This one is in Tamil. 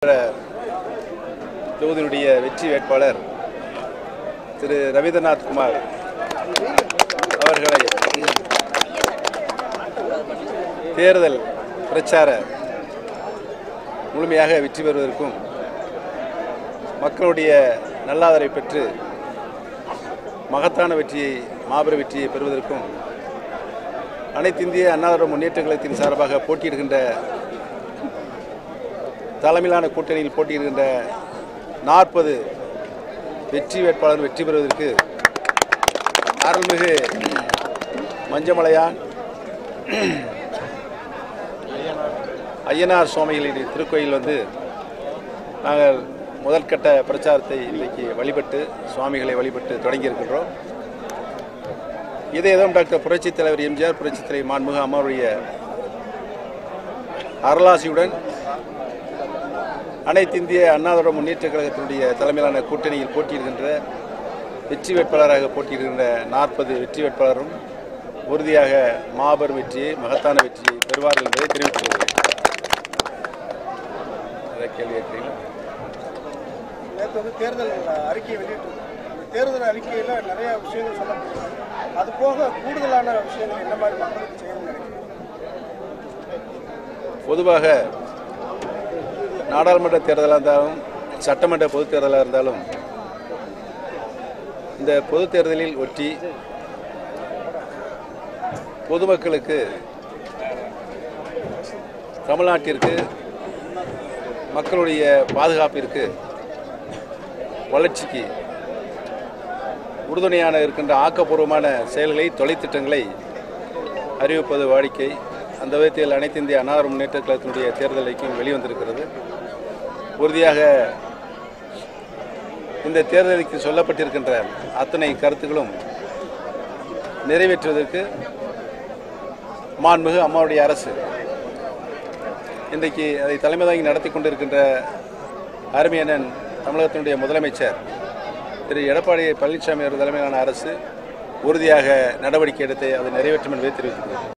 தொகுதியினுடைய வெற்றி வேட்பாளர் திரு ரவீந்திரநாத் குமார் அவர்களை தேர்தல் பிரச்சார முழுமையாக வெற்றி பெறுவதற்கும் மக்களுடைய நல்லாதரவை பெற்று மகத்தான வெற்றியை மாபெரும் வெற்றியை பெறுவதற்கும் அனைத்து இந்திய அண்ணாதிராவிட முன்னேற்ற கழகத்தின் சார்பாக போட்டியிடுகின்ற தலைமையிலான கூட்டணியில் போட்டியிடுகின்ற நாற்பது வெற்றி வேட்பாளர் வெற்றி பெறுவதற்கு அருள்மிகு மஞ்சமலையான் ஐயனார் சுவாமிகளின் திருக்கோயில் வந்து நாங்கள் முதற்கட்ட பிரச்சாரத்தை இன்றைக்கு வழிபட்டு சுவாமிகளை வழிபட்டு தொடங்கியிருக்கின்றோம் இதேதான் டாக்டர் புரட்சித் தலைவர் எம்ஜிஆர் புரட்சித் தலைவர் மாண்புமிகு அம்மாவுடைய அருளாசியுடன் அனைத்து இந்திய அண்ணாதிராவிட முன்னேற்ற கழகத்தினுடைய தலைமையிலான கூட்டணியில் போட்டியிடுகின்ற வெற்றி வேட்பாளராக போட்டியிடுகின்ற நாற்பது வெற்றி வேட்பாளரும் உறுதியாக மாபெரும் வெற்றியை மகத்தான வெற்றியை பெறுவார்கள் என்பதை தெரிவித்துக் கொள்கிறேன் ஏதாவது கேள்வி கேட்கிறீங்களா நேற்று வந்து தேர்தல் அறிக்கையை வெளியிட்டிருக்கோம் அந்த தேர்தல் அறிக்கையில் நிறைய விஷயங்கள் சொல்லப்பட்டிருக்கு அது போக கூடுதலான விஷயங்கள் என்ன மாதிரி மக்களுக்கு செய்யணும்னு நினைக்கிறேன் பொதுவாக நாடாளுமன்ற தேர்தலாக இருந்தாலும் சட்டமன்ற பொதுத் தேர்தலாக இருந்தாலும் இந்த பொதுத் தேர்தலில் ஒட்டி பொதுமக்களுக்கு தமிழ்நாட்டிற்கு மக்களுடைய பாதுகாப்பிற்கு வளர்ச்சிக்கு உறுதுணையான இருக்கின்ற ஆக்கப்பூர்வமான செயல்களை தொலைத்திட்டங்களை அறிவிப்பது வாடிக்கை அந்த விதத்தில் அனைத்து இந்திய அன்னார முன்னேற்ற கழகத்தினுடைய தேர்தல் அறிக்கையும் வெளிவந்திருக்கிறது உறுதியாக இந்த தேர்தலுக்கு சொல்லப்பட்டிருக்கின்ற அத்தனை கருத்துக்களும் நிறைவேற்றுவதற்கு மாண்புமிகு அம்மாவுடைய அரசு இன்றைக்கு அதை தலைமை தாங்கி நடத்தி கொண்டிருக்கின்ற அருமையண்ணன் தமிழகத்தினுடைய முதலமைச்சர் திரு எடப்பாடி பழனிசாமி அவர்கள் தலைமையிலான அரசு உறுதியாக நடவடிக்கை எடுத்து அதை நிறைவேற்றும் என்பதை தெரிவித்துள்ளது